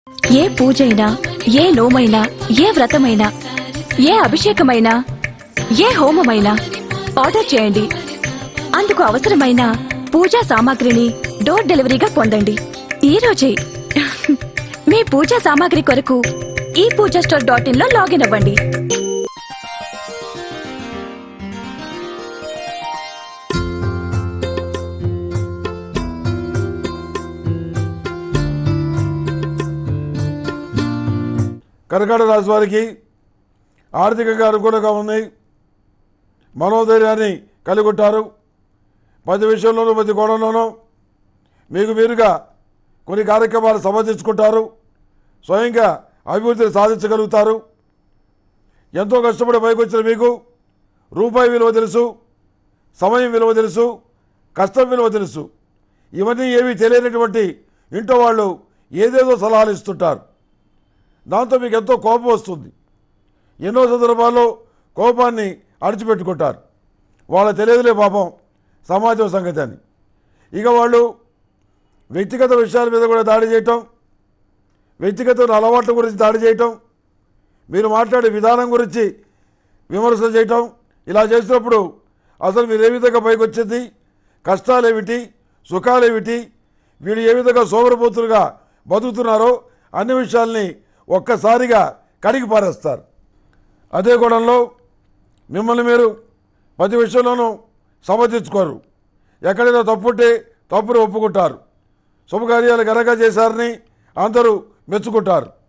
ఏ పూజైనా ఏ నోమైనా ఏ వ్రతమైనా ఏ అభిషేకమైనా ఏ హోమమైనా ఆర్డర్ చేయండి అందుకు అవసరమైన పూజా సామాగ్రిని డోర్ డెలివరీగా పొందండి ఈ రోజే మీ పూజా సామాగ్రి కొరకు ఈ పూజా స్టోర్ డాట్ ఇన్ లో లాగిన్ అవ్వండి కర్కాటక రాశి వారికి ఆర్థికంగా అనుకూలంగా ఉన్నాయి మనోధైర్యాన్ని కలిగి ఉంటారు ప్రతి విషయంలోనూ ప్రతి కోణంలోనూ మీకు మీరుగా కొన్ని కార్యక్రమాలు సమర్థించుకుంటారు స్వయంగా అభివృద్ధిని సాధించగలుగుతారు ఎంతో కష్టపడి పైకి వచ్చిన మీకు రూపాయి విలువ తెలుసు సమయం విలువ తెలుసు కష్టం విలువ తెలుసు ఇవన్నీ ఏమీ తెలియనటువంటి ఇంట్లో వాళ్ళు ఏదేదో సలహాలు ఇస్తుంటారు దాంతో మీకు ఎంతో కోపం వస్తుంది ఎన్నో సందర్భాల్లో కోపాన్ని అణిచిపెట్టుకుంటారు వాళ్ళ తెలియదులే పాపం సమాజం సంగతి అని ఇక వాళ్ళు వ్యక్తిగత విషయాల మీద కూడా దాడి చేయటం వ్యక్తిగత అలవాట్ల గురించి దాడి చేయటం మీరు మాట్లాడే విధానం గురించి విమర్శలు చేయటం ఇలా చేసినప్పుడు అసలు మీరు ఏ విధంగా పైకి వచ్చింది కష్టాలేమిటి సుఖాలేమిటి వీళ్ళు ఏ విధంగా సోమరపోతులుగా బతుకుతున్నారో అన్ని విషయాల్ని ఒక్కసారిగా కడిగి పారేస్తారు అదే గొడవలో మిమ్మల్ని మీరు ప్రతి విషయంలోనూ సమర్థించుకోరు ఎక్కడైనా తప్పుంటే తప్పును ఒప్పుకుంటారు శుభకార్యాలు ఘనంగా చేశారని అందరూ మెచ్చుకుంటారు